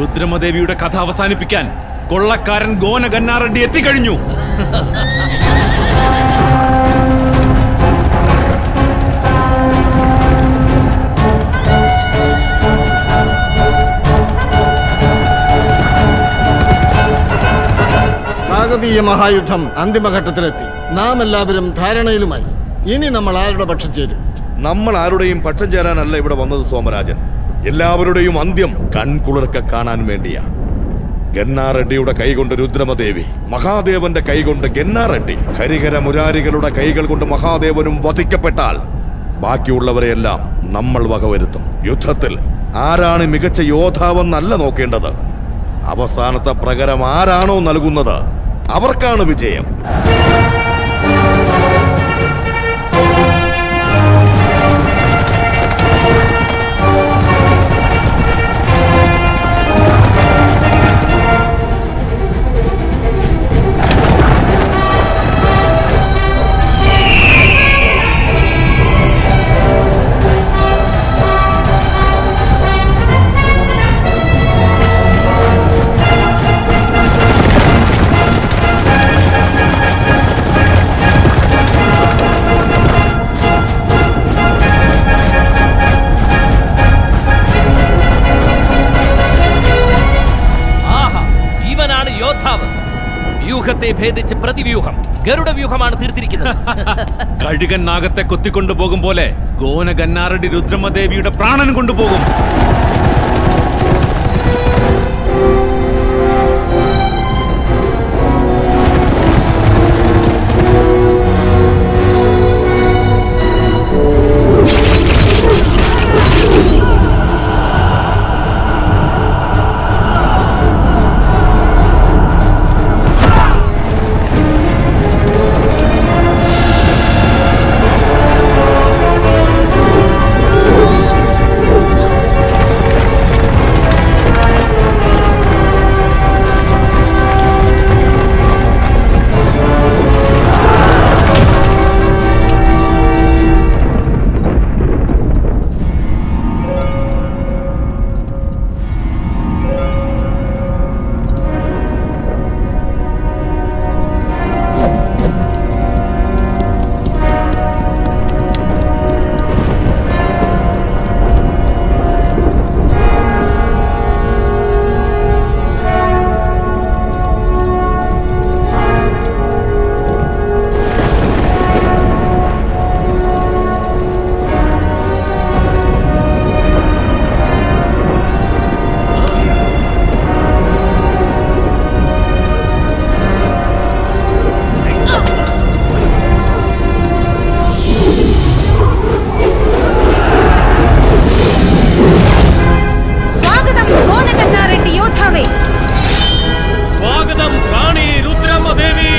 രുദ്രമദേവിയുടെ കഥ അവസാനിപ്പിക്കാൻ കൊള്ളക്കാരൻ ഗോന ഗന്നാറെഡ്ഡി എത്തിക്കഴിഞ്ഞു കാകതീയ മഹായുദ്ധം അന്തിമഘട്ടത്തിലെത്തി നാം എല്ലാവരും ധാരണയിലുമായി ഇനി നമ്മൾ ആരുടെ പക്ഷം ചേരും നമ്മൾ ആരുടെയും പക്ഷം ചേരാനല്ല ഇവിടെ വന്നത് സോമരാജൻ എല്ലാവരുടെയും അന്ത്യം കൺകുളിർക്ക കാണാൻ വേണ്ടിയാ ഗന്നാറെഡ്ഡിയുടെ കൈകൊണ്ട് രുദ്രമദേവി മഹാദേവന്റെ കൈകൊണ്ട് ഗന്നാറെഡ്ഡി ഹരിഹര മുരാരികളുടെ കൈകൾ കൊണ്ട് മഹാദേവനും വധിക്കപ്പെട്ടാൽ ബാക്കിയുള്ളവരെയെല്ലാം നമ്മൾ വകവരുത്തും യുദ്ധത്തിൽ ആരാണ് മികച്ച യോദ്ധാവെന്നല്ല നോക്കേണ്ടത് അവസാനത്തെ പ്രകരം ആരാണോ നൽകുന്നത് അവർക്കാണ് വിജയം ആഹാ ഇവനാണ് യോദ്ധാവ് വ്യൂഹത്തെ ഭേദിച്ച് പ്രതിവ്യൂഹം ഗരുഡ വ്യൂഹമാണ് തീർത്തിരിക്കുന്നത് കഴുകൻ നാഗത്തെ കൊത്തിക്കൊണ്ടു പോകും പോലെ ഗോന ഗന്നാറെഡ്ഡി രുദ്രമദേവിയുടെ പ്രാണൻ കൊണ്ടുപോകും സ്വാഗതം ഗോനഗന്നാറെഡ്ഡി യോദ്ധാവേ സ്വാഗതം റാണി രുദ്രമദേവി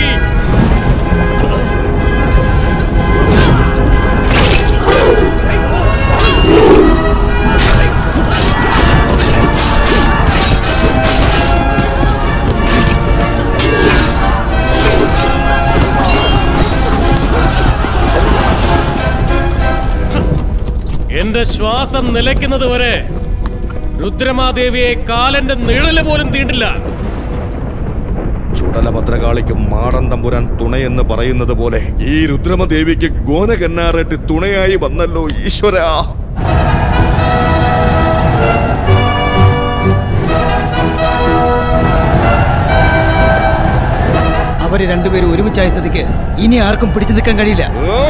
എന്റെ ശ്വാസം നിലയ്ക്കുന്നത് വരെ രുദ്രമാദേവിയെ കാലന്റെ നിഴല് പോലും തീണ്ടില്ല ചുടല ഭദ്രകാളിക്ക് മാടൻ തമ്പുരാൻ തുണയെന്ന് പറയുന്നത് പോലെ ഈ രുദ്രമദേവിക്ക് ഗോനകന്നാറെട്ടി തുണയായി വന്നല്ലോ ഈശ്വരാ അവര് രണ്ടുപേരും ഒരുമിച്ചായ സ്ഥിതിക്ക് ഇനി ആർക്കും പിടിച്ചു നിൽക്കാൻ കഴിയില്ല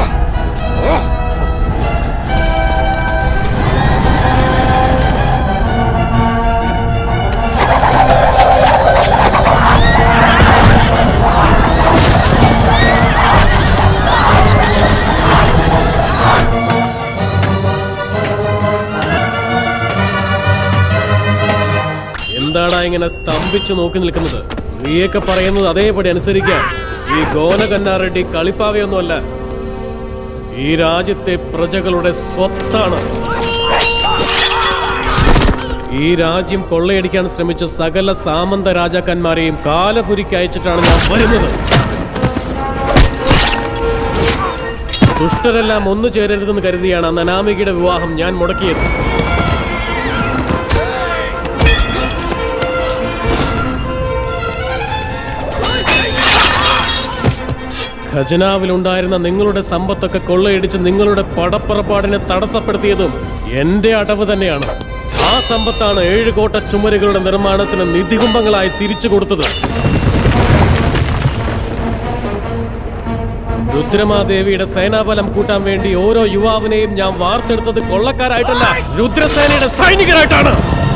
എന്താടാ ഇങ്ങനെ സ്തംഭിച്ചു നോക്കി നിൽക്കുന്നത് നീയൊക്കെ പറയുന്നത് അതേപടി അനുസരിക്കാം ഈ ഗോനകന്നാറെഡ്ഡി കളിപ്പാവയൊന്നുമല്ല ഈ രാജ്യത്തെ പ്രജകളുടെ സ്വത്താണ് ഈ രാജ്യം കൊള്ളയടിക്കാൻ ശ്രമിച്ച സകല സാമന്ത രാജാക്കന്മാരെയും കാലപുരിക്ക് അയച്ചിട്ടാണ് ഞാൻ വരുന്നത് ദുഷ്ടരെല്ലാം ഒന്നു ചേരരുതെന്ന് കരുതിയാണ് അന്ന് അനാമികയുടെ വിവാഹം ഞാൻ മുടക്കിയത് ഖജനാവിലുണ്ടായിരുന്ന നിങ്ങളുടെ സമ്പത്തൊക്കെ കൊള്ളയടിച്ച് നിങ്ങളുടെ പടപ്പുറപ്പാടിനെ തടസ്സപ്പെടുത്തിയതും എന്റെ അടവ് തന്നെയാണ് ആ സമ്പത്താണ് ഏഴ് കോട്ട ചുമരുകളുടെ നിർമ്മാണത്തിന് നിധികുംഭങ്ങളായി തിരിച്ചു കൊടുത്തത് രുദ്രമാദേവിയുടെ സേനാബലം കൂട്ടാൻ വേണ്ടി ഓരോ യുവാവിനെയും ഞാൻ വാർത്തെടുത്തത് കൊള്ളക്കാരായിട്ടല്ല രുദ്രസേനയുടെ സൈനികരായിട്ടാണ്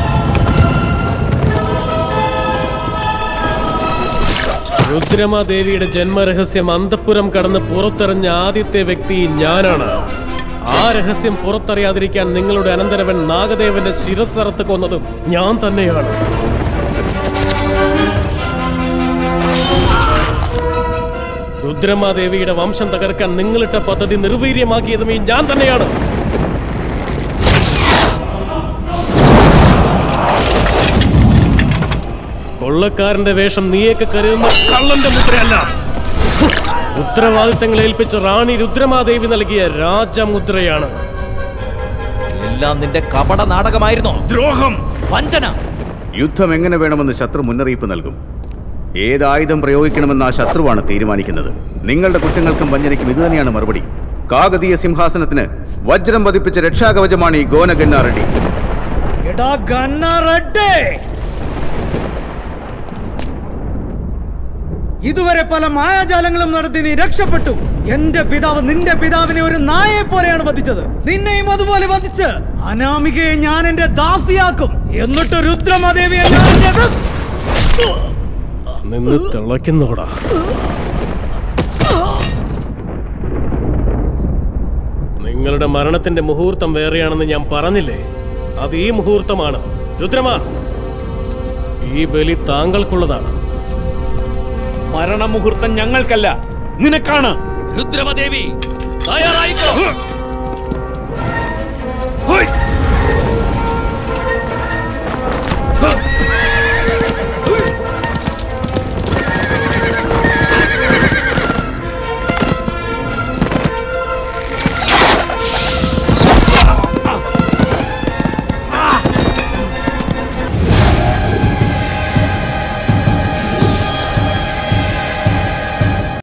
രുദ്രമാദേവിയുടെ ജന്മരഹസ്യം അന്തപ്പുരം കടന്ന് പുറത്തെറിഞ്ഞ ആദ്യത്തെ വ്യക്തി ഞാനാണ് ആ രഹസ്യം പുറത്തറിയാതിരിക്കാൻ നിങ്ങളുടെ അനന്തരവൻ നാഗദേവന്റെ ശിരസ്സറത്ത് കൊന്നതും ഞാൻ തന്നെയാണ് രുദ്രമാദേവിയുടെ വംശം തകർക്കാൻ നിങ്ങളിട്ട പദ്ധതി നിർവീര്യമാക്കിയതും ഈ ഞാൻ തന്നെയാണ് കൊള്ളക്കാരന്റെ വേഷം നീയൊക്കെ കരുതുന്ന കള്ളന്റെ മുദ്രയല്ല ഉത്തരവാദിത്തങ്ങൾ ഏൽപ്പിച്ച റാണി രുദ്രമാദേവി നൽകിയ രാജമുദ്രയാണ് എല്ലാം നിന്റെ കപട നാടകമായിരുന്നോ ദ്രോഹം വഞ്ചന യുദ്ധം എങ്ങനെ വേണമെന്ന് ശത്രു മുന്നറിയിപ്പ് നൽകും ഏത് ആയുധം പ്രയോഗിക്കണമെന്ന് ആ ശത്രുവാണ് തീരുമാനിക്കുന്നത് നിങ്ങളുടെ കുറ്റങ്ങൾക്കും വഞ്ചനയ്ക്കും ഇതുതന്നെയാണ് മറുപടി കാകതീയ സിംഹാസനത്തിന് വജ്രം പതിപ്പിച്ച രക്ഷാകവചമാണ് ഈ ഗോനഗന്നാറെഡി എടാ ഗണ്ണറെഡ്ഡേ ഇതുവരെ പല മായാജാലങ്ങളും നടത്തി നീ രക്ഷപ്പെട്ടു എന്റെ പിതാവ് നിന്റെ പിതാവിനെ ഒരു നായയെ പോലെയാണ് വധിച്ചത് നിന്നെയും അതുപോലെ വധിച്ച് അനാമികയെ ഞാൻ എന്റെ ദാസിയാക്കും എന്നിട്ട് രുദ്രമദേവിയെ ഞാൻ എന്റെ- നിന്ന് തിളയ്ക്കുന്നോടാ നിങ്ങളുടെ മരണത്തിന്റെ മുഹൂർത്തം വേറെയാണെന്ന് ഞാൻ പറഞ്ഞില്ലേ അത് ഈ മുഹൂർത്തമാണ് രുദ്രമ ഈ ബലി താങ്കൾക്കുള്ളതാണ് മരണമുഹൂർത്തം ഞങ്ങൾക്കല്ല നിനക്കാണ് രുദ്രമദേവി തയ്യാറായിക്കോ